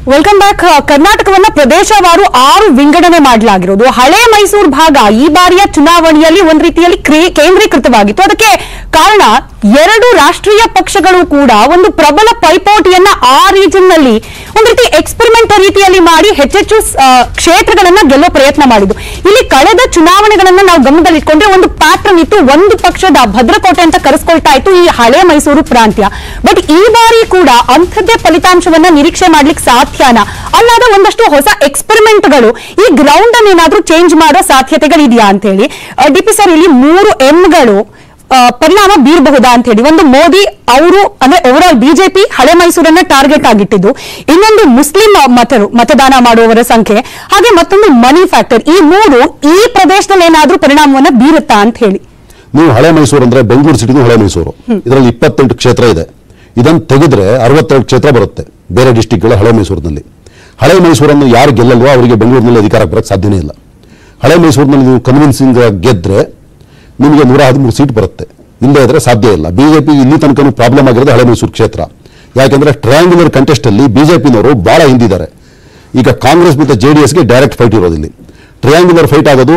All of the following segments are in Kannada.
ವೆಲ್ಕಮ್ ಬ್ಯಾಕ್ ಕರ್ನಾಟಕವನ್ನ ಪ್ರದೇಶವಾರು ಆರು ವಿಂಗಡಣೆ ಮಾಡಲಾಗಿರೋದು ಹಳೆ ಮೈಸೂರು ಭಾಗ ಈ ಬಾರಿಯ ಚುನಾವಣೆಯಲ್ಲಿ ಒಂದ್ ರೀತಿಯಲ್ಲಿ ಕ್ರೇ- ಕೇಂದ್ರೀಕೃತವಾಗಿತ್ತು ಅದಕ್ಕೆ ಕಾರಣ ಎರಡು ರಾಷ್ಟ್ರೀಯ ಪಕ್ಷಗಳು ಕೂಡ ಒಂದು ಪ್ರಬಲ ಪೈಪೋಟಿಯನ್ನ ಆ ರೀಜನ್ ನಲ್ಲಿ ಒಂದ್ ರೀತಿ ಎಕ್ಸ್ಪೆರಿಮೆಂಟ್ ರೀತಿಯಲ್ಲಿ ಮಾಡಿ ಹೆಚ್ಚೆಚ್ಚು ಆ, ಕ್ಷೇತ್ರಗಳನ್ನ ಗೆಲ್ಲೋ ಪ್ರಯತ್ನ ಮಾಡಿದ್ದು ಇಲ್ಲಿ ಕಳೆದ ಚುನಾವಣೆಗಳನ್ನ ನಾವು ಗಮನದಲ್ಲಿಟ್ಕೊಂಡ್ರೆ ಒಂದು ಪ್ಯಾಟರ್ನ್ ಇತ್ತು ಒಂದು ಪಕ್ಷದ ಭದ್ರಕೋಟೆ ಅಂತ ಕರೆಸ್ಕೊಳ್ತಾ ಇತ್ತು ಈ ಹಳೆ ಮೈಸೂರು ಪ್ರಾಂತ್ಯ ಬಟ್ ಈ ಬಾರಿ ಕೂಡ ಅಂಥದ್ದೇ ಫಲಿತಾಂಶವನ್ನ ನಿರೀಕ್ಷೆ ಮಾಡ್ಲಿಕ್ಕೆ ಸಾಧ್ಯನಾ ಅಲ್ಲಾದ ಒಂದಷ್ಟು ಹೊಸ ಎಕ್ಸ್ಪೆರಿಮೆಂಟ್ಗಳು ಈ ಗ್ರೌಂಡ್ ಅನ್ನು ಏನಾದ್ರೂ ಚೇಂಜ್ ಮಾಡೋ ಸಾಧ್ಯತೆಗಳಿದೆಯಾ ಅಂತ ಹೇಳಿ ಡಿ ಪಿ ಸರ್ ಇಲ್ಲಿ ಮೂರು ಎಂಗಳು ಪರಿಣಾಮ ಬೀರಬಹುದಾ ಅಂತ ಹೇಳಿ ಒಂದು ಮೋದಿ ಅವರು ಅಂದ್ರೆ ಓವರ್ ಆಲ್ ಬಿಜೆಪಿ ಹಳೆ ಮೈಸೂರನ್ನ ಟಾರ್ಗೆಟ್ ಆಗಿಟ್ಟಿದ್ದು ಇನ್ನೊಂದು ಮುಸ್ಲಿಂ ಮತರು ಮತದಾನ ಮಾಡುವವರ ಸಂಖ್ಯೆ ಹಾಗೆ ಮತ್ತೊಂದು ಮನಿ ಫ್ಯಾಕ್ಟರ್ ಈ ಮೂರು ಈ ಪ್ರದೇಶದಲ್ಲಿ ಏನಾದ್ರೂ ಪರಿಣಾಮವನ್ನ ಬೀರುತ್ತಾ ಅಂತ ಹೇಳಿ ನೀವು ಹಳೆ ಮೈಸೂರು ಅಂದ್ರೆ ಬೆಂಗಳೂರು ಸಿಟಿನೂ ಹಳೆ ಮೈಸೂರು ಇದರಲ್ಲಿ ಇಪ್ಪತ್ತೆಂಟು ಕ್ಷೇತ್ರ ಇದೆ ಇದನ್ನು ತೆಗೆದ್ರೆ ಅರವತ್ತೆರಡು ಕ್ಷೇತ್ರ ಬರುತ್ತೆ ಬೇರೆ ಡಿಸ್ಟಿಕ್ಗಳು ಹಳೆ ಮೈಸೂರಿನಲ್ಲಿ ಹಳೆ ಮೈಸೂರನ್ನು ಯಾರು ಗೆಲ್ಲಲ್ವೋ ಅವರಿಗೆ ಬೆಂಗಳೂರಿನಲ್ಲಿ ಅಧಿಕಾರಕ್ಕೆ ಬರಕ್ಕೆ ಸಾಧ್ಯನೇ ಇಲ್ಲ ಹಳೆ ಮೈಸೂರಿನಲ್ಲಿ ನೀವು ಕನ್ವಿನ್ಸಿಂಗ್ ಗೆದ್ರೆ ನಿಮಗೆ ನೂರ ಹದಿಮೂರು ಸೀಟ್ ಬರುತ್ತೆ ಇಲ್ಲದೇ ಇದ್ರೆ ಸಾಧ್ಯ ಇಲ್ಲ ಬಿಜೆಪಿ ಇಲ್ಲಿ ತನಕ ಪ್ರಾಬ್ಲಮ್ ಆಗಿರೋದು ಹಳೆ ಮೈಸೂರು ಕ್ಷೇತ್ರ ಯಾಕೆಂದ್ರೆ ಟ್ರಯಾಂಗ್ಯುಲರ್ ಕಂಟೆಸ್ಟ್ ಅಲ್ಲಿ ಬಿಜೆಪಿನವರು ಬಹಳ ಹಿಂದಿದ್ದಾರೆ ಈಗ ಕಾಂಗ್ರೆಸ್ ಮತ್ತು ಜೆ ಡಿ ಎಸ್ಗೆ ಡೈರೆಕ್ಟ್ ಫೈಟ್ ಇರೋದಿಲ್ಲ ಟ್ರಯಾಂಗ್ಯುಲರ್ ಫೈಟ್ ಆಗೋದು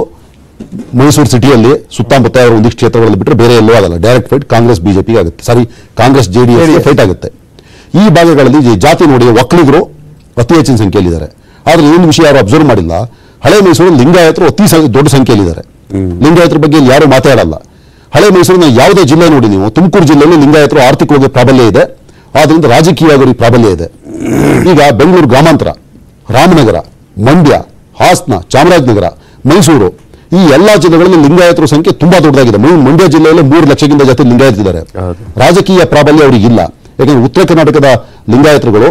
ಮೈಸೂರು ಸಿಟಿಯಲ್ಲಿ ಸುತ್ತಮುತ್ತ ಇರೋ ಒಂದಿಷ್ಟು ಕ್ಷೇತ್ರಗಳಲ್ಲಿ ಬಿಟ್ಟರೆ ಬೇರೆ ಎಲ್ಲೂ ಆಗಲ್ಲ ಡೈರೆಕ್ಟ್ ಫೈಟ್ ಕಾಂಗ್ರೆಸ್ ಬಿಜೆಪಿಗೆ ಆಗುತ್ತೆ ಸಾರಿ ಕಾಂಗ್ರೆಸ್ ಜೆ ಡಿ ಎಸ್ಗೆ ಫೈಟ್ ಆಗುತ್ತೆ ಈ ಭಾಗಗಳಲ್ಲಿ ಈ ಜಾತಿ ನೋಡಿ ಒಕ್ಕಲಿಗರು ಅತಿ ಹೆಚ್ಚಿನ ಸಂಖ್ಯೆಯಲ್ಲಿದ್ದಾರೆ ಆದ್ರೆ ಏನು ವಿಷಯ ಯಾರು ಅಬ್ಸರ್ವ್ ಮಾಡಿಲ್ಲ ಹಳೆ ಮೈಸೂರು ಲಿಂಗಾಯತರು ಅತಿ ಸ- ದೊಡ್ಡ ಸಂಖ್ಯೆಯಲ್ಲಿದ್ದಾರೆ ಲಿಂಗಾಯತರ ಬಗ್ಗೆ ಇಲ್ಲಿ ಯಾರು ಮಾತಾಡಲ್ಲ ಹಳೆ ಮೈಸೂರಿನ ಯಾವುದೇ ಜಿಲ್ಲೆ ನೋಡಿ ನೀವು ತುಮಕೂರು ಜಿಲ್ಲೆಯಲ್ಲಿ ಲಿಂಗಾಯತರು ಆರ್ಥಿಕವಾಗಿ ಪ್ರಾಬಲ್ಯ ಇದೆ ಆದ್ರಿಂದ ರಾಜಕೀಯವಾಗಿ ಅವ್ರಿಗೆ ಪ್ರಾಬಲ್ಯ ಇದೆ ಈಗ ಬೆಂಗಳೂರು ಗ್ರಾಮಾಂತರ ರಾಮನಗರ ಮಂಡ್ಯ ಹಾಸನ ಚಾಮರಾಜನಗರ ಮೈಸೂರು ಈ ಎಲ್ಲಾ ಜಿಲ್ಲೆಗಳಲ್ಲಿ ಲಿಂಗಾಯತರ ಸಂಖ್ಯೆ ತುಂಬಾ ದೊಡ್ಡದಾಗಿದೆ ಮೂ- ಮಂಡ್ಯ ಜಿಲ್ಲೆಯಲ್ಲಿ ಮೂರು ಲಕ್ಷಕ್ಕಿಂತ ಜಾಸ್ತಿ ಲಿಂಗಾಯತಿದ್ದಾರೆ ರಾಜಕೀಯ ಪ್ರಾಬಲ್ಯ ಅವರಿಗೆ ಇಲ್ಲ ಯಾಕಂದ್ರೆ ಉತ್ತರ ಕರ್ನಾಟಕದ ಲಿಂಗಾಯತರುಗಳು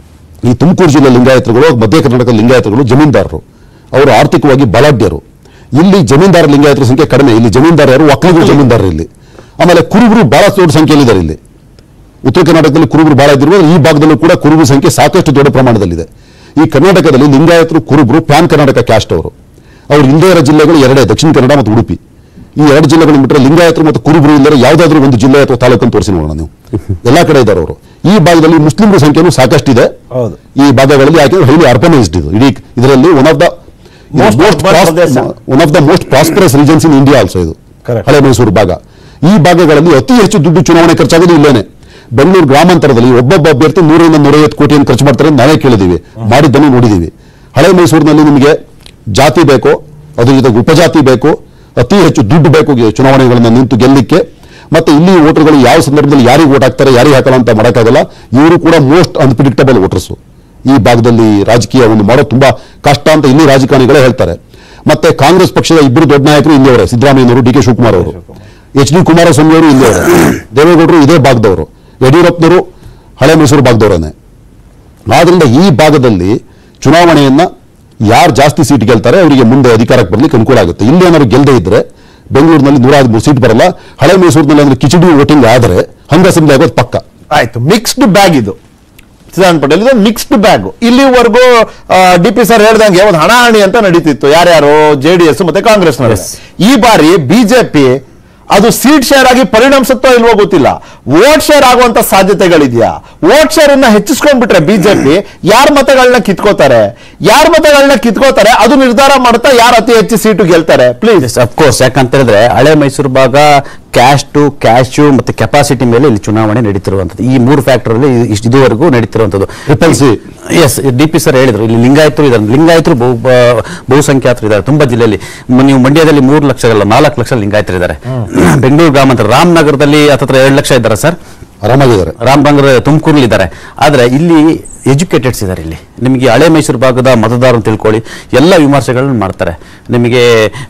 ಈ ತುಮಕೂರು ಜಿಲ್ಲೆ ಲಿಂಗಾಯತರುಗಳು ಮಧ್ಯ ಕರ್ನಾಟಕದ ಲಿಂಗಾಯತರುಗಳು ಜಮೀನ್ದಾರರು ಅವರು ಆರ್ಥಿಕವಾಗಿ ಬಲಾಢ್ಯರು ಇಲ್ಲಿ ಜಮೀನ್ದಾರ ಲಿಂಗಾಯತರ ಸಂಖ್ಯೆ ಕಡಿಮೆ ಇಲ್ಲಿ ಜಮೀನ್ದಾರ ಯಾರು ಒಕ್ಕಲಿಗರು ಜಮೀನ್ದಾರರು ಇಲ್ಲಿ ಆಮೇಲೆ ಕುರುಬರು ಬಹಳ ದೊಡ್ಡ ಸಂಖ್ಯೆಯಲ್ಲಿದ್ದಾರೆ ಇಲ್ಲಿ ಉತ್ತರ ಕರ್ನಾಟಕದಲ್ಲಿ ಕುರುಬರು ಬಹಳ ಇದ್ದಿರುವ ಈ ಭಾಗದಲ್ಲೂ ಕೂಡ ಕುರುಬರ ಸಂಖ್ಯೆ ಸಾಕಷ್ಟು ದೊಡ್ಡ ಪ್ರಮಾಣದಲ್ಲಿದೆ ಈ ಕರ್ನಾಟಕದಲ್ಲಿ ಲಿಂಗಾಯತರು ಕುರುಬರು ಪ್ಯಾನ್ ಕರ್ನಾಟಕ ಕ್ಯಾಸ್ಟ್ ಅವರು ಅವ್ರು ಇಲ್ಲದೇ ಇರೋ ಜಿಲ್ಲೆಗಳು ಎರಡೇ ದಕ್ಷಿಣ ಕನ್ನಡ ಮತ್ತು ಉಡುಪಿ ಈ ಎರಡು ಜಿಲ್ಲೆಗಳನ್ನು ಬಿಟ್ಟರೆ ಲಿಂಗಾಯತರು ಮತ್ತು ಕುರುಬರು ಇಲ್ಲದೆ ಯಾವುದಾದ್ರೂ ಒಂದು ಜಿಲ್ಲೆ ಅಥವಾ ತಾಲೂಕನ್ನು ತೋರಿಸಿ ನೋಡೋಣ ನೀವು ಎಲ್ಲಾ ಕಡೆ ಇದ್ದಾರೆ ಅವರು ಈ ಭಾಗದಲ್ಲಿ ಮುಸ್ಲಿಮರ ಸಂಖ್ಯೆನೂ ಸಾಕಷ್ಟಿದೆ ಹೌದು. ಈ ಭಾಗಗಳಲ್ಲಿ ಯಾಕೆಂದ್ರೆ ಹೈಲಿ ಅರ್ಬನೈಸ್ಡ್ ಇದು ಇಡೀ ಇದರಲ್ಲಿ one of the Most most urban ಪ್ರದೇಶ. One of the most prosperous regions in India also ಇದು Correct. ಹಳೆ ಮೈಸೂರು ಭಾಗ ಈ ಭಾಗಗಳಲ್ಲಿ ಅತಿ ಹೆಚ್ಚು ದುಡ್ಡು ಚುನಾವಣೆ ಖರ್ಚಾಗೋದು ಇಲ್ಲೇನೆ ಬೆಂಗಳೂರು ಗ್ರಾಮಾಂತರದಲ್ಲಿ ಒಬ್ಬೊಬ್ಬ ಅಭ್ಯರ್ಥಿ ನೂರರಿಂದ ನೂರೈವತ್ತು ಕೋಟಿಯನ್ನು ಖರ್ಚು ಮಾಡ್ತಾರೆ ಅಂತ ನಾವೇ ಕೇಳಿದೀವಿ ಮಾಡಿದ್ದನ್ನು ನೋಡಿದೀವಿ ಹಳೆ ಮೈಸೂರಿನಲ್ಲಿ ನಿಮಗೆ ಜಾತಿ ಬೇಕು ಅದ್ರ ಜೊತೆಗೆ ಉಪಜಾತಿ ಬೇಕು ಅತಿ ಹೆಚ್ಚು ದುಡ್ಡು ಬೇಕು ಗೆ- ಚುನಾವಣೆಗಳನ್ನ ನಿಂತು ಗೆಲ್ಲಿಕ್ಕೆ ಮತ್ತೆ ಇಲ್ಲಿ ವೋಟರ್ಗಳು ಯಾವ ಸಂದರ್ಭದಲ್ಲಿ ಯಾರಿಗೆ ವೋಟ್ ಹಾಕ್ತಾರೆ ಯಾರಿಗೆ ಹಾಕಲ್ಲ ಅಂತ ಮಾಡೋಕ್ಕಾಗಲ್ಲ ಇವರು ಕೂಡ ಮೋಸ್ಟ್ ಅನ್ಪ್ರಿಡಿಕ್ಟಬಲ್ ವೋಟರ್ಸು ಈ ಭಾಗದಲ್ಲಿ ರಾಜಕೀಯ ಒಂದು ಮಾಡೋದು ತುಂಬಾ ಕಷ್ಟ ಅಂತ ಇಲ್ಲಿ ರಾಜಕಾರಣಿಗಳೇ ಹೇಳ್ತಾರೆ ಮತ್ತೆ ಕಾಂಗ್ರೆಸ್ ಪಕ್ಷದ ಇಬ್ಬರು ದೊಡ್ಡ ನಾಯಕರು ಇಲ್ಲಿಯವರೇ ಸಿದ್ದರಾಮಯ್ಯನವರು ಡಿ ಕೆ ಶಿವಕುಮಾರ್ ಅವರು ಎಚ್ ಡಿ ಕುಮಾರಸ್ವಾಮಿ ಅವರು ಇಲ್ಲಿಯವರೇ ದೇವೇಗೌಡರು ಇದೇ ಭಾಗದವರು ಯಡಿಯೂರಪ್ಪನವರು ಹಳೆ ಮೈಸೂರು ಭಾಗದವರೇನೆ ಆದ್ರಿಂದ ಈ ಭಾಗದಲ್ಲಿ ಚುನಾವಣೆಯನ್ನ ಯಾರು ಜಾಸ್ತಿ ಸೀಟ್ ಗೆಲ್ತಾರೆ ಅವರಿಗೆ ಮುಂದೆ ಅಧಿಕಾರಕ್ಕೆ ಬರ್ಲಿಕ್ಕೆ ಅನುಕೂಲ ಆಗುತ್ತೆ ಇಲ್ಲಿ ಏನಾದ್ರು ಗೆಲ್ಲದೆ ಇದ್ರೆ ಬೆಂಗಳೂರಿನಲ್ಲಿ ನೂರ ಹದಿಮೂರು ಸೀಟ್ ಬರಲ್ಲ ಹಳೆ ಮೈಸೂರಿನಲ್ಲಿ ಅಂದ್ರೆ ಕಿಚಡಿ ವೋಟಿಂಗ್ ಆದ್ರೆ ಹಂಗ ಅಸೆಂಬ್ಲಿ ಆಗೋದು ಪಕ್ಕ ಆಯ್ತು ಮಿಕ್ಸ್ಡ್ ಬ್ಯಾಗ್ ಇದು ಸಿದ್ಧಾಂತ್ ಪಟೇಲ್ ಇದು ಮಿಕ್ಸ್ಡ್ ಬ್ಯಾಗ್ ಇಲ್ಲಿವರೆಗೂ ಡಿ ಪಿ ಸರ್ ಹೇಳ್ದಂಗೆ ಒಂದು ಹಣಾಹಣಿ ಅಂತ ನಡೀತಿತ್ತು ಯಾರ್ಯಾರು ಜೆ ಡಿ ಎಸ್ ಮತ್ತೆ ಕಾಂಗ್ರೆಸ್ ಈ ಬಾರಿ ಬಿಜೆಪಿ ಅದು ಸೀಟ್ ಶೇರ್ ಆಗಿ ಪರಿಣಮಿಸುತ್ತೋ ಇಲ್ವೋ ಗೊತ್ತಿಲ್ಲ ವೋಟ್ ಶೇರ್ ಆಗುವಂತ ಸಾಧ್ಯತೆಗಳಿದೆಯಾ ವೋಟ್ ಶೇರ್ ಅನ್ನ ಹೆಚ್ಚಿಸ್ಕೊಂಡ್ಬಿಟ್ರೆ ಬಿಜೆಪಿ ಯಾರ ಮತಗಳನ್ನ ಕಿತ್ಕೋತಾರೆ ಯಾರ ಮತಗಳನ್ನ ಕಿತ್ಕೋತಾರೆ ಅದು ನಿರ್ಧಾರ ಮಾಡುತ್ತಾ ಯಾರು ಅತಿ ಹೆಚ್ಚು ಸೀಟು ಗೆಲ್ತಾರೆ ಪ್ಲೀಸ್ ಅಫ್ಕೋರ್ಸ್ ಯಾಕಂತ ಹೇಳಿದ್ರೆ ಹಳೆ ಮೈಸೂರು ಭಾಗ ಕ್ಯಾಸ್ಟು ಕ್ಯಾಶು ಮತ್ತೆ ಕೆಪಾಸಿಟಿ ಮೇಲೆ ಇಲ್ಲಿ ಚುನಾವಣೆ ನಡೀತಿರುವಂಥದ್ದು ಈ ಮೂರು ಫ್ಯಾಕ್ಟರ್ ಅಲ್ಲಿ ಇಷ್ಟು ಇದುವರೆಗೂ ನಡೀತಿರುವಂಥದ್ದು Triple C. Yes D P sir ಹೇಳಿದ್ರು ಇಲ್ಲಿ ಲಿಂಗಾಯತರು ಇದ್ದಾರೆ ಲಿಂಗಾಯತರು ಬಹು ಬ- ಬಹುಸಂಖ್ಯಾತರು ಇದ್ದಾರೆ ತುಂಬಾ ಜಿಲ್ಲೆಯಲ್ಲಿ ಮ- ನೀವು ಮಂಡ್ಯದಲ್ಲಿ ಮೂರು ಲಕ್ಷ ಅಲ್ಲ ನಾಲ್ಕು ಲಕ್ಷ ಲಿಂಗಾಯತರು ಇದ್ದಾರೆ ಬೆಂಗಳೂರು ಗ್ರಾಮಾಂತರ ರಾಮನಗರದಲ್ಲಿ ಹತ್ತತ್ರ ಎರಡು ಲಕ್ಷ ಇದ್ದಾರೆ ಸರ್ ಆರಾಮಾಗಿದ್ದಾರೆ ರಾಮನಗರ ತುಮಕೂರಲ್ಲಿ ಇದ್ದಾರೆ ಆದ್ರೆ ಇಲ್ಲಿ ಎಜುಕೇಟೆಡ್ಸ್ ಇದ್ದಾರೆ ಇಲ್ಲಿ ನಿಮಗೆ ಹಳೆ ಮೈಸೂರು ಭಾಗದ ಮತದಾರರು ತಿಳ್ಕೊಳ್ಳಿ ಎಲ್ಲ ವಿಮರ್ಶೆಗಳನ್ನ ಮಾಡ್ತಾರೆ ನಿಮಗೆ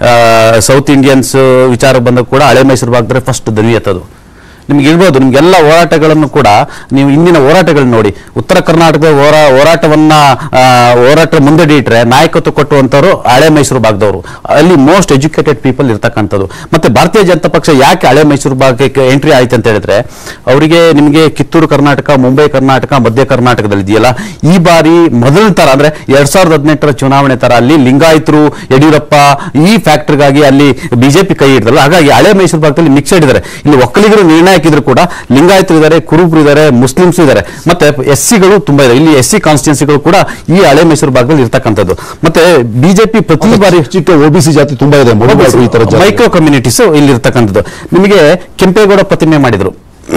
ಸೌತ್ ಇಂಡಿಯನ್ಸ್ ವಿಚಾರ ಬಂದಾಗ ಕೂಡ ಹಳೆ ಮೈಸೂರು ಭಾಗದಲ್ಲಿ ಫಸ್ಟ್ ಧ್ವನಿ ಎತ್ತದು ನಿಮ್ಗೆ ಇರ್ಬೋದು ನಿಮ್ಗೆಲ್ಲ ಹೋರಾಟಗಳನ್ನು ಕೂಡ ನೀವು ಇಂದಿನ ಹೋರಾಟಗಳನ್ನ ನೋಡಿ ಉತ್ತರ ಕರ್ನಾಟಕದ ಹೋರಾ ಹೋರಾಟವನ್ನ ಆ, ಹೋರಾಟ ಮುಂದಡಿಟ್ರೆ ನಾಯಕತ್ವ ಕೊಟ್ಟುವಂತವರು ಹಳೆ ಮೈಸೂರು ಭಾಗದವರು ಅಲ್ಲಿ ಮೋಸ್ಟ್ ಎಜುಕೇಟೆಡ್ ಪೀಪಲ್ ಇರ್ತಕ್ಕಂಥದ್ದು ಮತ್ತೆ ಭಾರತೀಯ ಜನತಾ ಪಕ್ಷ ಯಾಕೆ ಹಳೆ ಮೈಸೂರು ಭಾಗಕ್ಕೆ ಎಂಟ್ರಿ ಆಯ್ತು ಅಂತ ಹೇಳಿದ್ರೆ ಅವರಿಗೆ ನಿಮಗೆ ಕಿತ್ತೂರು ಕರ್ನಾಟಕ ಮುಂಬೈ ಕರ್ನಾಟಕ ಮಧ್ಯ ಕರ್ನಾಟಕದಲ್ಲಿ ಇದೆಯಲ್ಲ ಈ ಬಾರಿ ಮೊದಲ ತರ ಅಂದ್ರೆ ಎರಡ್ ಸಾವಿರದ ಹದಿನೆಂಟರ ಚುನಾವಣೆ ತರ ಅಲ್ಲಿ ಲಿಂಗಾಯತರು ಯಡಿಯೂರಪ್ಪ ಈ ಫ್ಯಾಕ್ಟರ್ಗಾಗಿ ಅಲ್ಲಿ ಬಿಜೆಪಿ ಕೈ ಹಿಡಿದಲ್ಲ ಹಾಗಾಗಿ ಹಳೆ ಮೈಸೂರು ಭಾಗದಲ್ಲಿ ಮಿಕ್ಸೆಡ್ ಇದ್ದಾರೆ ಇಲ್ಲಿ ಒಕ್ಕಲಿಗರು ನಿರ್ಣಯ ಹಾಕಿದ್ರು ಕೂಡ ಲಿಂಗಾಯತರು ಇದ್ದಾರೆ ಕುರುಬರು ಇದ್ದಾರೆ ಮುಸ್ಲಿಮ್ಸ್ ಇದ್ದಾರೆ ಮತ್ತೆ ಎಸ್ ಸಿಗಳು ತುಂಬಾ ಇದೆ ಇಲ್ಲಿ ಎಸ್ ಸಿ ಕಾನ್ಸ್ಟಿಟ್ಯೂನ್ಸಿಗಳು ಕೂಡ ಈ ಹಳೆ ಮೈಸೂರು ಭಾಗದಲ್ಲಿ ಇರ್ತಕ್ಕಂಥದ್ದು ಮತ್ತೆ ಬಿಜೆಪಿ ಪ್ರತಿ ಬಾರಿ ಚಿಕ್ಕ ಒಬಿಸಿ ಜಾತಿ ತುಂಬಾ ಇದೆ ಮೊದಲು ಈ ತರ ಜಾತಿ. ಮೈಕ್ರೋ ಕಮ್ಯುನಿಟೀಸ್ ಇಲ್ಲಿ ಇರ್ತಕ್ಕಂಥದ್ದು ನಿಮಗೆ ಕೆಂಪೇಗೌಡ ಪ್ರತಿಮೆ ಮಾಡಿದ್ರು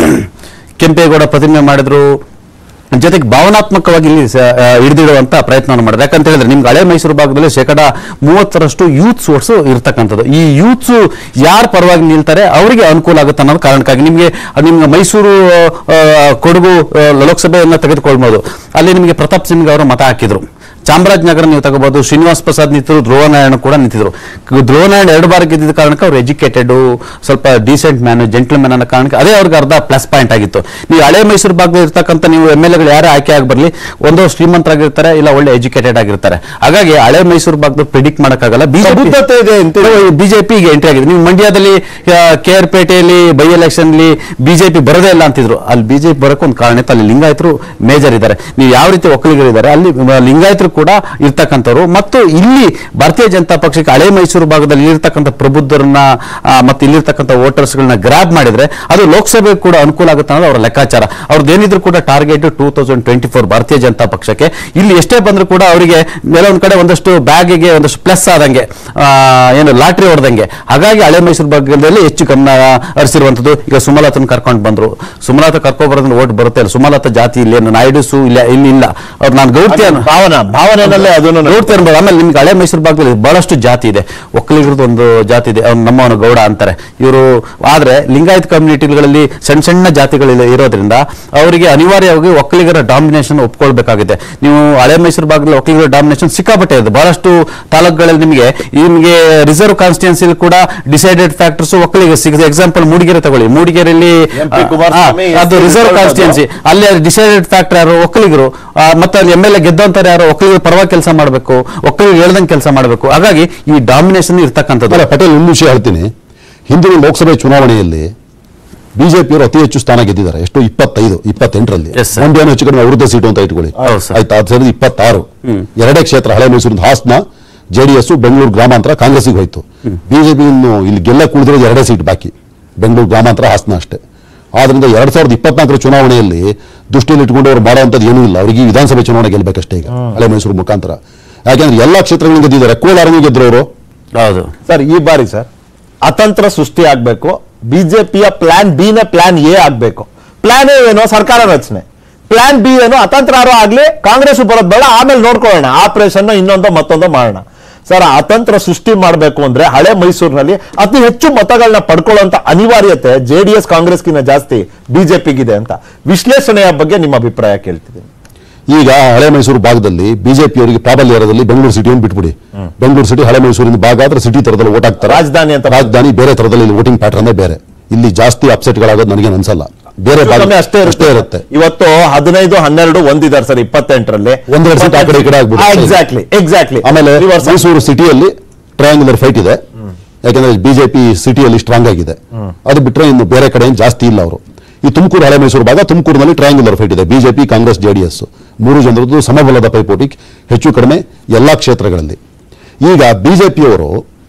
ಕೆಂಪೇಗೌಡ ಪ್ರತಿಮೆ ಮಾಡಿದ್ರು ಜೊತೆಗೆ ಭಾವನಾತ್ಮಕವಾಗಿ ಇಲ್ಲಿ ಸ- ಆ, ಹಿಡಿದಿಡುವಂತ ಪ್ರಯತ್ನವನ್ನು ಮಾಡಿದ್ರು ಯಾಕಂತ ಹೇಳಿದ್ರೆ ನಿಮ್ಗೆ ಹಳೆ ಮೈಸೂರು ಭಾಗದಲ್ಲಿ ಶೇಕಡ ಮೂವತ್ತರಷ್ಟು ಯೂತ್ ಸೋರ್ಸ್ ಇರ್ತಕ್ಕಂಥದ್ದು ಈ ಯೂತ್ಸ್ ಯಾರ ಪರವಾಗಿ ನಿಲ್ತಾರೆ ಅವರಿಗೆ ಅನುಕೂಲ ಆಗುತ್ತೆ ಅನ್ನೋದು ಕಾರಣಕ್ಕಾಗಿ ನಿಮಗೆ ನಿಮ್ಗೆ ಮೈಸೂರು ಆ, ಕೊಡಗು ಆ, ಲೋಕಸಭೆಯನ್ನ ತೆಗೆದುಕೊಳ್ಬಹುದು ಅಲ್ಲಿ ನಿಮಗೆ ಪ್ರತಾಪ್ ಸಿಂಗ್ ಅವರು ಮತ ಹಾಕಿದ್ರು ಚಾಮರಾಜನಗರ ನೀವು ತಗೋಬಹುದು ಶ್ರೀನಿವಾಸ್ ಪ್ರಸಾದ್ ನಿಂತಿದ್ರು ಧ್ರುವನಾರಾಯಣ ಕೂಡ ನಿಂತಿದ್ರು ಕ- ಧ್ರುವನಾರಾಯಣ ಎರಡು ಬಾರಿ ಗೆದ್ದಿದ್ದ ಕಾರಣಕ್ಕೆ ಅವ್ರು ಎಜುಕೇಟೆಡ್ ಸ್ವಲ್ಪ ಡೀಸೆಂಟ್ ಮ್ಯಾನ್ ಜೆಂಟ್ಲ್ಮ್ಯಾನ್ ಅನ್ನೋ ಕಾರಣಕ್ಕೆ ಅದೇ ಅವ್ರಿಗೆ ಅರ್ಧ ಪ್ಲಸ್ ಪಾಯಿಂಟ್ ಆಗಿತ್ತು ನೀವು ಹಳೆ ಮೈಸೂರು ಭಾಗದಲ್ಲಿ ಇರ್ತಕ್ಕಂಥ ನೀವು ಎಮ್ ಎಲ್ ಎಗಳು ಯಾರೇ ಆಯ್ಕೆ ಆಗಿ ಬರಲಿ ಒಂದೋ ಶ್ರೀಮಂತರಾಗಿರ್ತಾರೆ ಇಲ್ಲ ಒಳ್ಳೆ ಎಜುಕೇಟೆಡ್ ಆಗಿರ್ತಾರೆ ಹಾಗಾಗಿ ಹಳೆ ಮೈಸೂರು ಭಾಗದಲ್ಲಿ ಪ್ರಿಡಿಕ್ಟ್ ಮಾಡೋಕ್ಕಾಗಲ್ಲ ಪ್ರಬುದ್ಧತೆ ಇದೆ ಅಂತ ಬಿಜೆಪಿಗೆ ಎಂಟ್ರಿ ಆಗಿದೆ ನೀವು ಮಂಡ್ಯದಲ್ಲಿ ಕೆ ಆರ್ ಪೇಟೆಯಲ್ಲಿ ಬೈ ಎಲೆಕ್ಷನ್ ಬಿಜೆಪಿ ಬರೋದೇ ಇಲ್ಲ ಅಂತಿದ್ರು ಅಲ್ಲಿ ಬಿಜೆಪಿ ಬರೋಕೆ ಒಂದು ಕಾರಣ ಇತ್ತು ಅಲ್ಲಿ ಲಿಂಗಾಯತರು ಮೇಜರ್ ಇದ್ದಾರೆ ನೀವು ಯಾವ ರೀತಿ ಒಕ್ಕಲಿಗರಿದ್ದಾರೆ ಅಲ್ಲಿ ಮ, ಲಿಂಗಾಯತರು ಕೂಡ ಇರ್ತಕ್ಕಂಥವ್ರು ಮತ್ತು ಇಲ್ಲಿ ಭಾರತೀಯ ಜನತಾ ಪಕ್ಷಕ್ಕೆ ಹಳೆ ಮೈಸೂರು ಭಾಗದಲ್ಲಿ ಇರ್ತಕ್ಕಂಥ ಪ್ರಬುದ್ಧರನ್ನ ಆ, ಮತ್ತು ಇಲ್ಲಿರ್ತಕ್ಕಂಥ ವೋಟರ್ಸ್ಗಳನ್ನ ಗ್ರಾಬ್ ಮಾಡಿದ್ರೆ ಅದು ಲೋಕಸಭೆ ಕೂಡ ಅನುಕೂಲ ಆಗುತ್ತೆ ಅನ್ನೋದು ಅವರ ಲೆಕ್ಕಾಚಾರ ಅವ್ರದ್ದೇನಿದ್ರು ಕೂಡ target two thousand twenty four Bharatiya Janata ಪಕ್ಷಕ್ಕೆ ಇಲ್ಲಿ ಎಷ್ಟೇ ಬಂದ್ರು ಕೂಡ ಅವರಿಗೆ ಕೆಲವೊಂದು ಕಡೆ ಒಂದಷ್ಟು ಬ್ಯಾಗಿಗೆ ಒಂದಷ್ಟು ಪ್ಲಸ್ ಆದಂಗೆ ಆ, ಏನು ಲಾಟ್ರಿ ಹೊಡೆದಂಗೆ ಹಾಗಾಗಿ ಹಳೆ ಮೈಸೂರು ಭಾಗದಲ್ಲಿ ಹೆಚ್ಚು ಗಮನ ಹರಿಸಿರುವಂತದ್ದು ಈಗ ಸುಮಲತನ ಕರ್ಕೊಂಡು ಬಂದ್ರು ಸುಮಲತಾ ಕರ್ಕೊಂಡು ಬರೋದ್ರಿಂದ ಓಟ್ ಬರುತ್ತೆ ಅಲ್ಲ ಸುಮಲತಾ ಜಾತಿ ಇಲ್ಲಿ ಏನು ನಾಯ್ಡುಸು ಇಲ್ಲ ಇಲ್ಲಿ ಇಲ್ಲ ಅವ್ರು ನಾನು ಗೌರ್ತಿ ಅನ್ನೋ- ಭಾವನಾ ಭಾವನೆನಲ್ಲೇ ಅದನ್ನು ನೋಡ್ತಾ ಇರ್ಬೋದು ಆಮೇಲೆ ನಿಮ್ಗೆ ಹಳೆ ಮೈಸೂರು ಭಾಗದಲ್ಲಿ ಬಹಳಷ್ಟು ಜಾತಿ ಇದೆ ಒಕ್ಕಲಿಗರದ್ದು ಒಂದು ಜಾತಿ ಇದೆ ಅವ್ನು ನಮ್ಮವನು ಗೌಡ ಅಂತಾರೆ ಇವರು ಆದ್ರೆ ಲಿಂಗಾಯತ್ ಕಮ್ಯುನಿಟಿಗಳಲ್ಲಿ ಸಣ್ಣ ಸಣ್ಣ ಜಾತಿಗಳು ಇರೋದ್ರಿಂದ ಅವರಿಗೆ ಅನಿವಾರ್ಯವಾಗಿ ಒಕ್ಕಲಿಗರ ಡಾಮಿನೇಷನ್ ಒಪ್ಕೊಳ್ಬೇಕಾಗಿದೆ ನೀವು ಹಳೆ ಮೈಸೂರು ಭಾಗದಲ್ಲಿ ಒಕ್ಕಲಿಗರ ಡಾಮಿನೇಷನ್ ಸಿಕ್ಕಾಪಟ್ಟೆ ಇದೆ ಬಹಳಷ್ಟು ತಾಲೂಕುಗಳಲ್ಲಿ ನಿಮಗೆ ನಿಮಗೆ ರಿಸರ್ವ್ ಕಾನ್ಸ್ಟಿಟ್ಯೂನ್ಸಿ ಕೂಡ ಡಿಸೈಡೆಡ್ ಫ್ಯಾಕ್ಟರ್ಸ್ ಒಕ್ಕಲಿಗ ಸಿಗುತ್ತೆ ಎಕ್ಸಾಂಪಲ್ ಮೂಡಿಗೆರೆ ತಗೊಳ್ಳಿ ಮೂಡಿಗೆರೆಯಲ್ಲಿ MP ಕುಮಾರಸ್ವಾಮಿ, ಆ, ಅದು SC ರಿಸರ್ವ್ ರಿಸರ್ವ್ ಕಾನ್ಸ್ಟಿಟ್ಯೂನ್ಸಿ ಅಲ್ಲಿ ಡಿಸೈಡೆಡ್ ಫ್ಯಾಕ್ಟರ್ ಯಾರು ಒಕ್ಕಲಿಗರು ಆ, ಮತ್ತೆ ಅಲ್ಲಿ ಎಮ್ ಎಲ್ ಎ ಗೆದ್ದಂತಾರೆ ಯಾರು ಒಕ್ಕಲಿಗರ ಪರವಾಗಿ ಕೆಲಸ ಮಾಡಬೇಕು ಒಕ್ಕಲಿಗರು ಹೇಳ್ದಂಗೆ ಕೆಲಸ ಮಾಡಬೇಕು ಹಾಗಾಗಿ ಈ ಡಾಮಿನೇಷನ್ ಇರ್ತಕ್ಕಂಥದ್ದು ಅಲ್ಲ ಪಟೇಲ್ ಒಂದು ವಿಷಯ ಹೇಳ್ತೀನಿ ಹಿಂದಿನ ಲೋಕಸಭೆ ಚುನಾವಣೆಯಲ್ಲಿ ಬಿಜೆಪಿಯವರು ಅತಿ ಹೆಚ್ಚು ಸ್ಥಾನ ಗೆದ್ದಿದ್ದಾರೆ ಎಷ್ಟು ಇಪ್ಪತ್ತೈದು ಇಪ್ಪತ್ತೆಂಟರಲ್ಲಿ Yes, sir. ಮಂಡ್ಯನ ಹೆಚ್ಚು ಕಡಿಮೆ ಅವೃದ್ಧ ಸೀಟು ಅಂತ ಇಟ್ಕೊಳ್ಳಿ ಹೌದು, sir. ಆಯ್ತಾ ಅದು ಸೇರಿದ ಇಪ್ಪತ್ತಾರು ಎರಡೇ ಕ್ಷೇತ್ರ ಹಳೆ ಮೈಸೂರಿನ ಹಾಸನ ಜೆಡಿಎಸ್ ಬೆಂಗಳೂರು ಗ್ರಾಮಾಂತರ ಕಾಂಗ್ರೆಸ್ಗೆ ಹೋಯ್ತು ಬಿಜೆಪಿ ಇನ್ನು ಇಲ್ಲಿ ಗೆಲ್ಲ ಕುಳಿದಿರೋದು ಎರಡೇ ಸೀಟ್ ಬಾಕಿ ಬೆಂಗಳೂರು ಗ್ರಾಮಾಂತರ ಹಾಸನ ಅಷ್ಟೇ ಆದ್ರಿಂದ ಎರಡ್ ಸಾವಿರದ ಇಪ್ಪತ್ನಾಲ್ಕರ ಚುನಾವಣೆಯಲ್ಲಿ ದೃಷ್ಟಿಯಲ್ಲಿ ಇಟ್ಕೊಂಡು ಅವ್ರು ಮಾಡುವಂಥದ್ದು ಏನೂ ಇಲ್ಲ ಅವರಿಗೆ ವಿಧಾನಸಭೆ ಚುನಾವಣೆ ಗೆಲ್ಲಬೇಕಷ್ಟೇ ಈಗ ಹಳೆ ಮೈಸೂರು ಮುಖಾಂತರ ಯಾಕೆಂದ್ರೆ ಎಲ್ಲಾ ಕ್ಷೇತ್ರಗಳನ್ನು ಗೆದ್ದಿದ್ದಾರೆ ಕೋಲಾರನೂ ಗೆದ್ರು ಅವರು ಹೌದು ಸರ್ ಈ ಬಾರಿ ಸರ್ ಅತಂತ್ರ ಸೃಷ್ಟಿ ಆಗ್ಬೇಕು ಬಿಜೆಪಿಯ ಪ್ಲಾನ್ ಬಿ ನ ಪ್ಲಾನ್ ಎ ಆಗ್ಬೇಕು ಪ್ಲಾನ್ ಎ ಏನೋ ಸರ್ಕಾರ ರಚನೆ ಪ್ಲಾನ್ ಬಿ ಏನೋ ಅತಂತ್ರ ಯಾರೋ ಆಗ್ಲಿ ಕಾಂಗ್ರೆಸ್ ಬರೋದ್ ಬೇಡ ಆಮೇಲೆ ನೋಡ್ಕೊಳ್ಳೋಣ ಆಪರೇಷನ್ ಇನ್ನೊಂದೋ ಮತ್ತೊಂದೋ ಮಾಡೋಣ ಸರ್ ಆ ಅತಂತ್ರ ಸೃಷ್ಟಿ ಮಾಡಬೇಕು ಅಂದ್ರೆ ಹಳೆ ಮೈಸೂರಿನಲ್ಲಿ ಅತಿ ಹೆಚ್ಚು ಮತಗಳನ್ನ ಪಡ್ಕೊಳ್ಳುವಂತ ಅನಿವಾರ್ಯತೆ ಜೆ ಡಿ ಎಸ್ ಕಾಂಗ್ರೆಸ್ಗಿಂತ ಜಾಸ್ತಿ ಬಿಜೆಪಿಗಿದೆ ಅಂತ ವಿಶ್ಲೇಷಣೆಯ ಬಗ್ಗೆ ನಿಮ್ಮ ಅಭಿಪ್ರಾಯ ಕೇಳ್ತಿದ್ದೀನಿ ಈಗ ಹಳೆ ಮೈಸೂರು ಭಾಗದಲ್ಲಿ ಬಿಜೆಪಿ ಅವರಿಗೆ ಪ್ರಾಬಲ್ಯ ಇರೋದಲ್ಲಿ ಬೆಂಗಳೂರು ಸಿಟಿಯನ್ನು ಬಿಟ್ಬಿಡಿ ಬೆಂಗಳೂರು ಸಿಟಿ ಹಳೆ ಮೈಸೂರಿನ ಭಾಗ ಆದ್ರೆ ಸಿಟಿ ತರದಲ್ಲಿ ಓಟ್ ಹಾಕ್ತಾರೆ ರಾಜಧಾನಿ ಅಂತ ರಾಜಧಾನಿ ಬೇರೆ ತರದಲ್ಲಿ ವೋಟಿಂಗ್ ಪ್ಯಾಟರ್ನ್ ಬೇರೆ ಇಲ್ಲಿ ಜಾಸ್ತಿ ಅಪ್ಸೆಟ್ಗಳಾಗೋದು ನನಗೆ ಅನ್ಸಲ್ಲ ಬೇರೆ ಭಾಗ ಕಮ್ಮಿ ಅಷ್ಟೇ ಅಷ್ಟೇ ಇರುತ್ತೆ ಇವತ್ತು ಹದಿನೈದು ಹನ್ನೆರಡು ಒಂದಿದ್ದಾರೆ ಸರ್ ಇಪ್ಪತ್ತೆಂಟರಲ್ಲಿ ಒಂದೆರಡು ಸೀಟ್ ಆ ಕಡೆ ಈ ಕಡೆ ಆಗ್ಬಿಡುತ್ತೆ. ಎಕ್ಸಾಕ್ಟ್ಲಿ ಎಕ್ಸಾಕ್ಟ್ಲಿ ಆಮೇಲೆ ಮೈಸೂರು ಸಿಟಿಯಲ್ಲಿ ಟ್ರಯಾಂಗುಲರ್ ಫೈಟ್ ಇದೆ ಯಾಕಂದ್ರೆ ಬಿಜೆಪಿ ಸಿಟಿಯಲ್ಲಿ ಸ್ಟ್ರಾಂಗ್ ಆಗಿದೆ ಅದು ಬಿಟ್ರೆ ಇನ್ನು ಬೇರೆ ಕಡೆ ಏನ್ ಜಾಸ್ತಿ ಇಲ್ಲ ಅವರು ಈ ತುಮಕೂರು ಹಳೆ ಮೈಸೂರು ಭಾಗ ತುಮಕೂರಿನಲ್ಲಿ ಟ್ರಯಾಂಗುಲರ್ ಫೈಟ್ ಇದೆ ಬಿಜೆಪಿ ಕಾಂಗ್ರೆಸ್ ಜೆಡಿಎಸ್ ಮೂರು ಜನರದ್ದು ಸಮಬಲದ ಪೈಪೋಟಿ ಹೆಚ್ಚು ಕಡಿಮೆ ಎಲ್ಲಾ ಕ್ಷೇತ್ರಗಳಲ್ಲಿ ಈಗ ಬಿಜೆಪಿಯವರು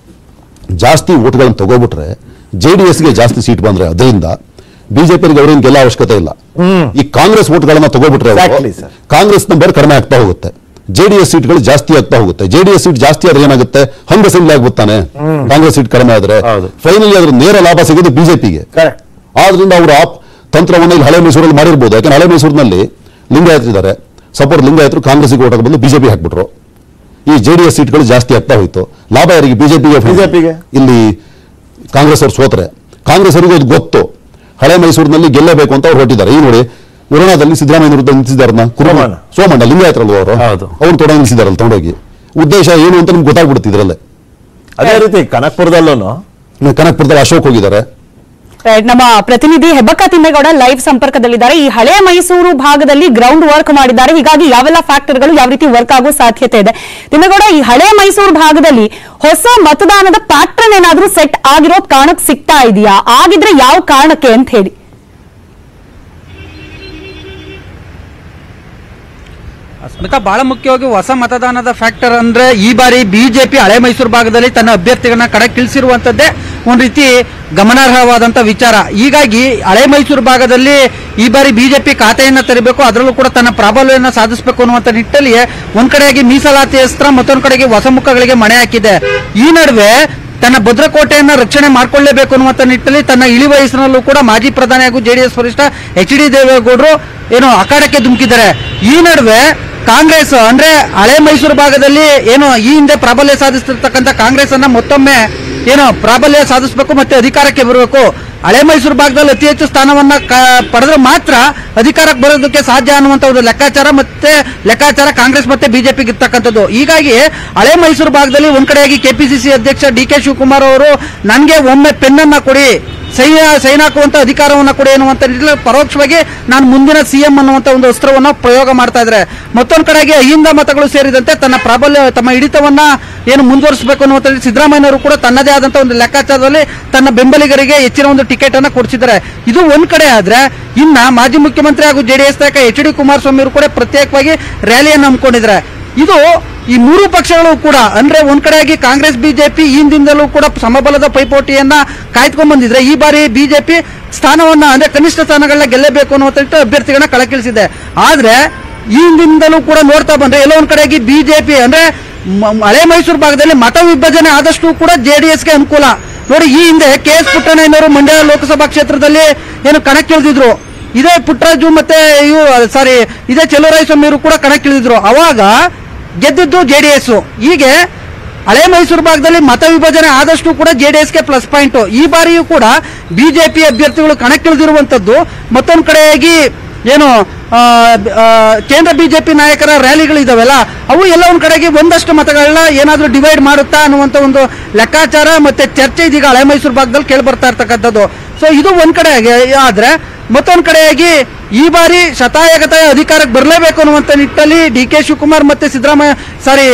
ಜಾಸ್ತಿ ಓಟ್ಗಳನ್ನು ತಗೋಬಿಟ್ರೆ ಜೆಡಿಎಸ್ಗೆ ಜಾಸ್ತಿ ಸೀಟ್ ಬಂದ್ರೆ ಅದರಿಂದ ಬಿಜೆಪಿಗೆ ಅವರೇನು ಗೆಲ್ಲ ಅವಶ್ಯಕತೆ ಇಲ್ಲ ಈ ಕಾಂಗ್ರೆಸ್ ಓಟ್ಗಳನ್ನ ತಗೋಬಿಟ್ರೆ ಅವ್ರು, Exactly, sir. ಕಾಂಗ್ರೆಸ್ ನಂಬರ್ ಕಡಿಮೆ ಆಗ್ತಾ ಹೋಗುತ್ತೆ ಜೆಡಿಎಸ್ ಸೀಟ್ಗಳು ಜಾಸ್ತಿ ಆಗ್ತಾ ಹೋಗುತ್ತೆ ಜೆಡಿಎಸ್ ಸೀಟ್ ಜಾಸ್ತಿ ಆದ್ರೆ ಏನಾಗುತ್ತೆ ಹಂಗ ಅಸೆಂಬ್ಲಿ ಆಗ್ಬಿಡ್ತಾನೆ ಕಾಂಗ್ರೆಸ್ ಸೀಟ್ ಕಡಿಮೆ ಆದ್ರೆ ಹೌದು. ಫೈನಲಿ ಅದ್ರ ನೇರ ಲಾಭ ಸಿಗೋದು ಬಿಜೆಪಿಗೆ ಕರೆಕ್ಟ್ ಆದ್ರಿಂದ ಅವರು ಆ ತಂತ್ರವನ್ನು ಇಲ್ಲಿ ಹಳೆ ಮೈಸೂರಲ್ಲಿ ಮಾಡಿರ್ಬೋದು ಯಾಕಂದ್ರೆ ಹಳೆ ಮೈಸೂರಿನಲ್ಲಿ ಲಿಂಗಾಯತರಿದ್ದಾರೆ ಸಪೋರ್ಟ್ ಲಿಂಗಾಯತರು ಕಾಂಗ್ರೆಸ್ಗೆ ಓಟ್ ಬಂದು ಬಿಜೆಪಿ ಹಾಕ್ಬಿಟ್ರು ಈ ಜೆಡಿಎಸ್ ಸೀಟ್ಗಳು ಜಾಸ್ತಿ ಆಗ್ತಾ ಹೋಯ್ತು ಲಾಭ ಯಾರಿಗೆ ಬಿಜೆಪಿಗೆ BJP ಗೆ. ಇಲ್ಲಿ ಕಾಂಗ್ರೆಸ್ ಅವ್ರು ಸೋತ್ರೆ ಕಾಂಗ್ರೆಸ್ ಅವರಿಗೆ ಅದು ಗೊತ್ತು ಹಳೆ ಮೈಸೂರಿನಲ್ಲಿ ಗೆಲ್ಲಬೇಕು ಅಂತ ಅವ್ರು ಹೊರಟಿದ್ದಾರೆ ಈ ನೋಡಿ ಉರಣದಲ್ಲಿ ಸಿದ್ದರಾಮಯ್ಯ ವಿರುದ್ಧ ನಿಂತಿದ್ದಾರನ್ನ ಸೋಮಣ್ಣ. ಸೋಮಣ್ಣ ಲಿಂಗಾಯತರಲ್ವ ಅವರು ಹೌದು. ಅವ್ರು ತೊಡ ನಿಲ್ಸಿದಾರಲ್ಲ ತಗೊಂಡೋಗಿ ಉದ್ದೇಶ ಏನು ಅಂತ ನಿಮ್ಗೆ ಗೊತ್ತಾಗ್ಬಿಡುತ್ತೆ ಇದ್ರಲ್ಲೇ ಅದೇ ರೀತಿ ಕನಕಪುರದಲ್ಲೂ ಇನ್ನು ಕನಕಪುರದಲ್ಲಿ ಅಶೋಕ್ ಹೋಗಿದ್ದಾರೆ Right, ನಮ್ಮ ಪ್ರತಿನಿಧಿ ಹೆಬ್ಬಕ್ಕ ತಿಮ್ಮೇಗೌಡ ಲೈವ್ ಸಂಪರ್ಕದಲ್ಲಿದ್ದಾರೆ ಈ ಹಳೆ ಮೈಸೂರು ಭಾಗದಲ್ಲಿ ಗ್ರೌಂಡ್ ವರ್ಕ್ ಮಾಡಿದ್ದಾರೆ ಹೀಗಾಗಿ ಯಾವೆಲ್ಲ ಫ್ಯಾಕ್ಟರ್ಗಳು ಯಾವ ರೀತಿ ವರ್ಕ್ ಆಗೋ ಸಾಧ್ಯತೆ ಇದೆ ತಿಮ್ಮೇಗೌಡ ಈ ಹಳೆ ಮೈಸೂರು ಭಾಗದಲ್ಲಿ ಹೊಸ ಮತದಾನದ ಪ್ಯಾಟ್ರನ್ ಏನಾದ್ರೂ ಸೆಟ್ ಆಗಿರೋದ್ ಕಾರಣಕ್ಕೆ ಸಿಗ್ತಾ ಇದೆಯಾ ಆಗಿದ್ರೆ ಯಾವ ಕಾರಣಕ್ಕೆ ಅಂತ ಹೇಳಿ ಸ್ಮಿತಾ ಬಹಳ ಮುಖ್ಯವಾಗಿ ಹೊಸ ಮತದಾನದ ಫ್ಯಾಕ್ಟರ್ ಅಂದ್ರೆ ಈ ಬಾರಿ ಬಿಜೆಪಿ ಹಳೆ ಮೈಸೂರು ಭಾಗದಲ್ಲಿ ತನ್ನ ಅಭ್ಯರ್ಥಿಗಳನ್ನ ಕಣಕ್ಕಿಳಿಸಿರುವಂತದ್ದೇ ಒಂದ್ ರೀತಿ ಗಮನಾರ್ಹವಾದಂತ ವಿಚಾರ ಹೀಗಾಗಿ ಹಳೆ ಮೈಸೂರು ಭಾಗದಲ್ಲಿ ಈ ಬಾರಿ ಬಿಜೆಪಿ ಖಾತೆಯನ್ನ ತೆರಬೇಕು ಅದರಲ್ಲೂ ಕೂಡ ತನ್ನ ಪ್ರಾಬಲ್ಯವನ್ನ ಸಾಧಿಸಬೇಕು ಅನ್ನುವಂತ ನಿಟ್ಟಲ್ಲಿ ಒಂದ್ ಕಡೆಯಾಗಿ ಮೀಸಲಾತಿ ಅಸ್ತ್ರ ಮತ್ತೊಂದ್ ಕಡೆಗೆ ಹೊಸ ಮುಖಗಳಿಗೆ ಮಣೆ ಹಾಕಿದೆ ಈ ನಡುವೆ ತನ್ನ ಭದ್ರಕೋಟೆಯನ್ನ ರಕ್ಷಣೆ ಮಾಡ್ಕೊಳ್ಳೇಬೇಕು ಅನ್ನುವಂತ ನಿಟ್ಟಿನಲ್ಲಿ ತನ್ನ ಇಳಿ ವಯಸ್ಸಿನಲ್ಲೂ ಕೂಡ ಮಾಜಿ ಪ್ರಧಾನಿ ಹಾಗೂ ಜೆಡಿಎಸ್ ವರಿಷ್ಠ ಎಚ್ ಡಿ ದೇವೇಗೌಡರು ಏನು ಅಖಾಡಕ್ಕೆ ಧುಮುಕಿದ್ದಾರೆ ಈ ನಡುವೆ ಕಾಂಗ್ರೆಸ್ ಅಂದ್ರೆ ಹಳೆ ಮೈಸೂರು ಭಾಗದಲ್ಲಿ ಏನು ಈ ಹಿಂದೆ ಪ್ರಾಬಲ್ಯ ಸಾಧಿಸ್ತಿರ್ತಕ್ಕಂಥ ಕಾಂಗ್ರೆಸ್ ಅನ್ನ ಮತ್ತೊಮ್ಮೆ ಏನು ಪ್ರಾಬಲ್ಯ ಸಾಧಿಸಬೇಕು ಮತ್ತೆ ಅಧಿಕಾರಕ್ಕೆ ಬರಬೇಕು ಹಳೆ ಮೈಸೂರು ಭಾಗದಲ್ಲಿ ಅತಿ ಹೆಚ್ಚು ಸ್ಥಾನವನ್ನ ಕ- ಪಡೆದ್ರೆ ಮಾತ್ರ ಅಧಿಕಾರಕ್ಕೆ ಬರೋದಕ್ಕೆ ಸಾಧ್ಯ ಅನ್ನುವಂತ ಒಂದು ಲೆಕ್ಕಾಚಾರ ಮತ್ತೆ ಲೆಕ್ಕಾಚಾರ ಕಾಂಗ್ರೆಸ್ ಮತ್ತೆ ಬಿಜೆಪಿಗೆ ಇರ್ತಕ್ಕಂಥದ್ದು ಹೀಗಾಗಿ ಹಳೆ ಮೈಸೂರು ಭಾಗದಲ್ಲಿ ಒಂದ್ ಕಡೆಯಾಗಿ ಕೆಪಿಸಿಸಿ ಅಧ್ಯಕ್ಷ ಡಿ ಕೆ ಶಿವಕುಮಾರ್ ಅವರು ನನಗೆ ಒಮ್ಮೆ ಪೆನ್ನನ್ನ ಕೊಡಿ ಸೈನ್ ಸೈನ್ ಹಾಕುವಂತ ಅಧಿಕಾರವನ್ನ ಕೊಡಿ ಅನ್ನುವಂತ ನಿಟ್ಟಿನಲ್ಲಿ ಪರೋಕ್ಷವಾಗಿ ನಾನು ಮುಂದಿನ ಸಿಎಂ ಅನ್ನುವಂತ ಒಂದು ಅಸ್ತ್ರವನ್ನ ಪ್ರಯೋಗ ಮಾಡ್ತಾ ಇದ್ದಾರೆ ಮತ್ತೊಂದ್ ಕಡೆಗೆ ಅಹಿಂದ ಮತಗಳು ಸೇರಿದಂತೆ ತನ್ನ ಪ್ರಾಬಲ್ಯ ತಮ್ಮ ಹಿಡಿತವನ್ನ ಏನು ಮುಂದುವರಿಸಬೇಕು ಅನ್ನುವಂತ ನಿಟ್ಟಿನಲ್ಲಿ ಸಿದ್ದರಾಮಯ್ಯನವರು ಕೂಡ ತನ್ನದೇ ಆದಂತ ಒಂದು ಲೆಕ್ಕಾಚಾರದಲ್ಲಿ ತನ್ನ ಬೆಂಬಲಿಗರಿಗೆ ಹೆಚ್ಚಿನ ಒಂದು ಟಿಕೆಟ್ ಅನ್ನ ಕೊಡಿಸಿದ್ದಾರೆ ಇದು ಒಂದ್ ಕಡೆ ಆದ್ರೆ ಇನ್ನ ಮಾಜಿ ಮುಖ್ಯಮಂತ್ರಿ ಹಾಗೂ ಜೆಡಿಎಸ್ ನಾಯಕ ಎಚ್ ಡಿ ಕುಮಾರಸ್ವಾಮಿ ಅವರು ಕೂಡ ಪ್ರತ್ಯೇಕವಾಗಿ ರ್ಯಾಲಿಯನ್ನು ಹಮ್ಮಿಕೊಂಡಿದ್ದಾರೆ ಇದು ಈ ಮೂರು ಪಕ್ಷಗಳು ಕೂಡ ಅಂದ್ರೆ ಒಂದ್ ಕಡೆಯಾಗಿ ಕಾಂಗ್ರೆಸ್ ಬಿಜೆಪಿ ಈ ಹಿಂದಿಂದಲೂ ಕೂಡ ಸಮಬಲದ ಪೈಪೋಟಿಯನ್ನ ಕಾಯ್ದುಕೊಂಡ್ ಬಂದಿದ್ರೆ ಈ ಬಾರಿ ಬಿಜೆಪಿ ಸ್ಥಾನವನ್ನ ಅಂದ್ರೆ ಕನಿಷ್ಠ ಸ್ಥಾನಗಳನ್ನ ಗೆಲ್ಲಬೇಕು ಅನ್ನುವಂತ ನಿಟ್ಟಿನಲ್ಲಿ ಅಭ್ಯರ್ಥಿಗಳನ್ನ ಕಳಕಿಳಿಸಿದೆ ಆದ್ರೆ ಈ ಹಿಂದಿಂದಲೂ ಕೂಡ ನೋಡ್ತಾ ಬಂದ್ರೆ ಎಲ್ಲೋ ಒಂದ್ ಕಡೆಯಾಗಿ ಬಿಜೆಪಿ ಅಂದ್ರೆ ಮ- ಹಳೆ ಮೈಸೂರು ಭಾಗದಲ್ಲಿ ಮತ ವಿಭಜನೆ ಆದಷ್ಟು ಕೂಡ ಜೆಡಿಎಸ್ಗೆ ಅನುಕೂಲ ನೋಡಿ ಈ ಹಿಂದೆ ಕೆ ಎಸ್ ಪುಟ್ಟಣ್ಣಯ್ಯನವರು ಮಂಡ್ಯ ಲೋಕಸಭಾ ಕ್ಷೇತ್ರದಲ್ಲಿ ಏನು ಕಣಕ್ಕಿಳಿದಿದ್ರು ಇದೇ ಪುಟ್ಟರಾಜು ಮತ್ತೆ ಇವು ಸಾರಿ ಇದೇ ಸ್ವಾಮಿ ಅವರು ಕೂಡ ಕಣಕ್ಕಿಳಿದಿದ್ರು ಅವಾಗ ಗೆದ್ದಿದ್ದು ಜೆಡಿಎಸ್ ಹೀಗೆ ಹಳೆ ಮೈಸೂರು ಭಾಗದಲ್ಲಿ ಮತ ವಿಭಜನೆ ಆದಷ್ಟು ಕೂಡ ಜೆಡಿಎಸ್ಗೆ ಪ್ಲಸ್ ಪಾಯಿಂಟ್ ಈ ಬಾರಿಯೂ ಕೂಡ ಬಿಜೆಪಿ ಅಭ್ಯರ್ಥಿಗಳು ಕಣಕ್ಕಿಳಿದಿರುವಂತದ್ದು ಮತ್ತೊಂದು ಕಡೆಯಾಗಿ ಏನು ಆ, ಆ, ಕೇಂದ್ರ ಬಿಜೆಪಿ ನಾಯಕರ ರ್ಯಾಲಿಗಳಿದಾವಲ್ಲ ಅವು ಎಲ್ಲ ಒಂದ್ ಕಡೆಗೆ ಒಂದಷ್ಟು ಮತಗಳನ್ನ ಏನಾದ್ರೂ ಡಿವೈಡ್ ಮಾಡುತ್ತಾ ಅನ್ನುವಂತ ಒಂದು ಲೆಕ್ಕಾಚಾರ ಮತ್ತೆ ಚರ್ಚೆ ಇದೀಗ ಹಳೆ ಮೈಸೂರು ಭಾಗದಲ್ಲಿ ಕೇಳಿ ಬರ್ತಾ ಇರ್ತಕ್ಕಂಥದ್ದು ಸೊ ಇದು ಒಂದ್ ಕಡೆ ಆದ್ರೆ ಮತ್ತೊಂದ್ ಕಡೆಯಾಗಿ ಈ ಬಾರಿ ಶತಾಯಗತಾಯ ಅಧಿಕಾರಕ್ಕೆ ಬರಲೇಬೇಕು ಅನ್ನುವಂತ ನಿಟ್ಟಲ್ಲಿ ಡಿ ಕೆ ಶಿವಕುಮಾರ್ ಮತ್ತೆ Siddaramaiah sorry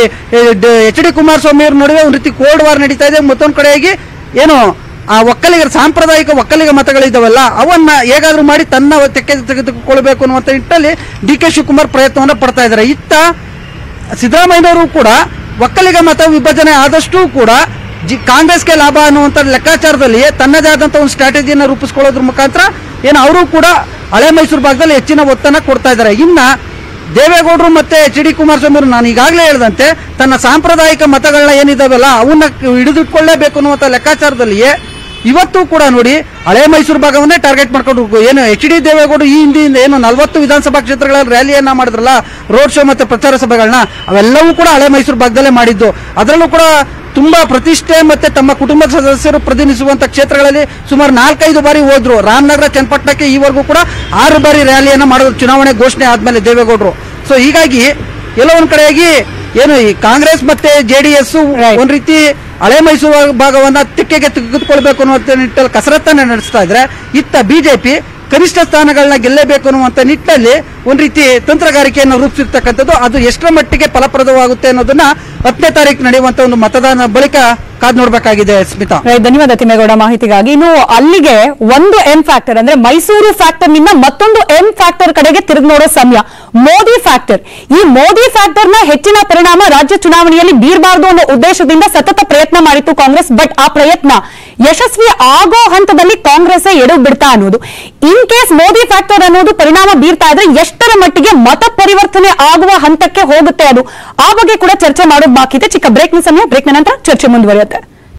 H D Kumaraswamy ಅವ್ರ ನಡುವೆ ಒಂದು ರೀತಿ ಕೋಲ್ಡ್ ವಾರ್ ನಡೀತಾ ಇದೆ ಮತ್ತೊಂದ್ ಕಡೆಯಾಗಿ ಏನು ಆ ಒಕ್ಕಲಿಗರ ಸಾಂಪ್ರದಾಯಿಕ ಒಕ್ಕಲಿಗ ಮತಗಳಿದಾವಲ್ಲ ಅವನ್ನ ಹೇಗಾದ್ರೂ ಮಾಡಿ ತನ್ನ ತೆಕ್ಕೆ ತೆಗೆದುಕೊಳ್ಬೇಕು ಅನ್ನುವಂತ ನಿಟ್ಟಲ್ಲಿ ಡಿ ಕೆ ಶಿವಕುಮಾರ್ ಪ್ರಯತ್ನವನ್ನ ಪಡ್ತಾ ಇದ್ದಾರೆ ಇತ್ತ ಸಿದ್ದರಾಮಯ್ಯನವರು ಕೂಡ ಒಕ್ಕಲಿಗ ಮತ ವಿಭಜನೆ ಆದಷ್ಟು ಕೂಡ ಜಿ ಕಾಂಗ್ರೆಸ್ಗೆ ಲಾಭ ಅನ್ನುವಂಥ ಲೆಕ್ಕಾಚಾರದಲ್ಲಿ ತನ್ನದೇ ಆದಂಥ ಒಂದು ಸ್ಟ್ರಾಟಜಿಯನ್ನು ರೂಪಿಸ್ಕೊಳ್ಳೋದ್ರ ಮುಖಾಂತರ ಏನು ಅವರು ಕೂಡ ಹಳೆ ಮೈಸೂರು ಭಾಗದಲ್ಲಿ ಹೆಚ್ಚಿನ ಒತ್ತನ್ನ ಕೊಡ್ತಾ ಇದ್ದಾರೆ ಇನ್ನ ದೇವೇಗೌಡರು ಮತ್ತೆ ಎಚ್ ಡಿ ಕುಮಾರಸ್ವಾಮಿ ಅವರು ನಾನು ಈಗಾಗಲೇ ಹೇಳಿದಂತೆ ತನ್ನ ಸಾಂಪ್ರದಾಯಿಕ ಮತಗಳನ್ನ ಏನಿದಾವಲ್ಲ ಅವನ್ನ ಹಿಡಿದಿಟ್ಕೊಳ್ಳೇಬೇಕು ಅನ್ನುವಂಥ ಲೆಕ್ಕಾಚಾರದಲ್ಲಿಯೇ ಇವತ್ತು ಕೂಡ ನೋಡಿ ಹಳೆ ಮೈಸೂರು ಭಾಗವನ್ನೇ ಟಾರ್ಗೆಟ್ ಮಾಡ್ಕೊಂಡು ಹೋಗು. ಏನು ಎಚ್ ಡಿ ದೇವೇಗೌಡರು ಈ ಹಿಂದಿಯಿಂದ ಏನು ನಲವತ್ತು ವಿಧಾನಸಭಾ ಕ್ಷೇತ್ರಗಳಲ್ಲಿ ರ್ಯಾಲಿಯನ್ನ ಮಾಡಿದ್ರಲ್ಲ ರೋಡ್ ಶೋ ಮತ್ತೆ ಪ್ರಚಾರ ಸಭೆಗಳನ್ನ ಅವೆಲ್ಲವೂ ಕೂಡ ಹಳೆ ಮೈಸೂರು ಭಾಗದಲ್ಲೇ ಮಾಡಿದ್ದು ಅದರಲ್ಲೂ ಕೂಡ ತುಂಬಾ ಪ್ರತಿಷ್ಠೆ ಮತ್ತೆ ತಮ್ಮ ಕುಟುಂಬದ ಸದಸ್ಯರು ಪ್ರತಿನಿಧಿಸುವಂತ ಕ್ಷೇತ್ರಗಳಲ್ಲಿ ಸುಮಾರು ನಾಲ್ಕೈದು ಬಾರಿ ಹೋದ್ರು ರಾಮನಗರ ಚನ್ನಪಟ್ಟಣಕ್ಕೆ ಈವರೆಗೂ ಕೂಡ ಆರು ಬಾರಿ ರ್ಯಾಲಿಯನ್ನ ಮಾಡಿದ್ರು ಚುನಾವಣೆ ಘೋಷಣೆ ಆದ್ಮೇಲೆ ದೇವೇಗೌಡರು ಸೊ ಹೀಗಾಗಿ ಎಲ್ಲೋ ಒಂದ್ ಕಡೆಯಾಗಿ ಏನು ಈ ಕಾಂಗ್ರೆಸ್ ಮತ್ತೆ ಜೆಡಿಎಸ್ ಒಂದ್ ರೀತಿ ಹಳೆ ಮೈಸೂರು ಭಾಗವನ್ನ ತಿಕ್ಕೆಗೆ ತೆಗೆದುಕೊಳ್ಬೇಕು ಅನ್ನುವಂತ ನಿಟ್ಟಲ್ಲಿ ಕಸರತ್ತನ್ನ ನಡೆಸ್ತಾ ಇದ್ರೆ ಇತ್ತ ಬಿಜೆಪಿ ಕನಿಷ್ಠ ಸ್ಥಾನಗಳನ್ನ ಗೆಲ್ಲಬೇಕು ಅನ್ನುವಂತ ನಿಟ್ಟಿನಲ್ಲಿ ಒಂದ್ ರೀತಿ ತಂತ್ರಗಾರಿಕೆಯನ್ನು ರೂಪಿಸಿರ್ತಕ್ಕಂಥದ್ದು ಅದು ಎಷ್ಟರ ಮಟ್ಟಿಗೆ ಫಲಪ್ರದವಾಗುತ್ತೆ ಅನ್ನೋದನ್ನ ಹತ್ತನೇ ತಾರೀಕು ನಡೆಯುವಂತ ಒಂದು ಮತದಾನ ಬಳಿಕ ಕಾದ್ ನೋಡ್ಬೇಕಾಗಿದೆ ಸ್ಮಿತಾ ರೈಟ್ ಧನ್ಯವಾದ ತಿಮ್ಮೇಗೌಡ ಮಾಹಿತಿಗಾಗಿ ಇನ್ನು ಅಲ್ಲಿಗೆ ಒಂದು ಎಂ ಫ್ಯಾಕ್ಟರ್ ಅಂದ್ರೆ ಮೈಸೂರು ಫ್ಯಾಕ್ಟರ್ ನಿಂದ ಮತ್ತೊಂದು ಎಂ ಫ್ಯಾಕ್ಟರ್ ಕಡೆಗೆ ತಿರುಗಿ ನೋಡೋ ಸಮಯ ಮೋದಿ ಫ್ಯಾಕ್ಟರ್ ಈ ಮೋದಿ ಫ್ಯಾಕ್ಟರ್ ನ ಹೆಚ್ಚಿನ ಪರಿಣಾಮ ರಾಜ್ಯ ಚುನಾವಣೆಯಲ್ಲಿ ಬೀರಬಾರದು ಅನ್ನೋ ಉದ್ದೇಶದಿಂದ ಸತತ ಪ್ರಯತ್ನ ಮಾಡಿತ್ತು ಕಾಂಗ್ರೆಸ್ ಬಟ್ ಆ ಪ್ರಯತ್ನ ಯಶಸ್ವಿ ಆಗೋ ಹಂತದಲ್ಲಿ ಕಾಂಗ್ರೆಸ್ ಎಡು ಬಿಡ್ತಾ ಅನ್ನೋದು ಇನ್ ಕೇಸ್ ಮೋದಿ ಫ್ಯಾಕ್ಟರ್ ಅನ್ನೋದು ಪರಿಣಾಮ ಬೀರ್ತಾ ಇದ್ರೆ ಎಷ್ಟರ ಮಟ್ಟಿಗೆ ಮತ ಪರಿವರ್ತನೆ ಆಗುವ ಹಂತಕ್ಕೆ ಹೋಗುತ್ತೆ ಅದು ಆ ಬಗ್ಗೆ ಕೂಡ ಚರ್ಚೆ ಮಾಡೋದು ಬಾಕಿ ಇದೆ ಚಿಕ್ಕ ಬ್ರೇಕ್ನ ಸಮಯ ಬ್ರೇಕ್ನ ನಂತರ ಚರ್ಚೆ ಮುಂದುವರಿಯುತ್ತೆ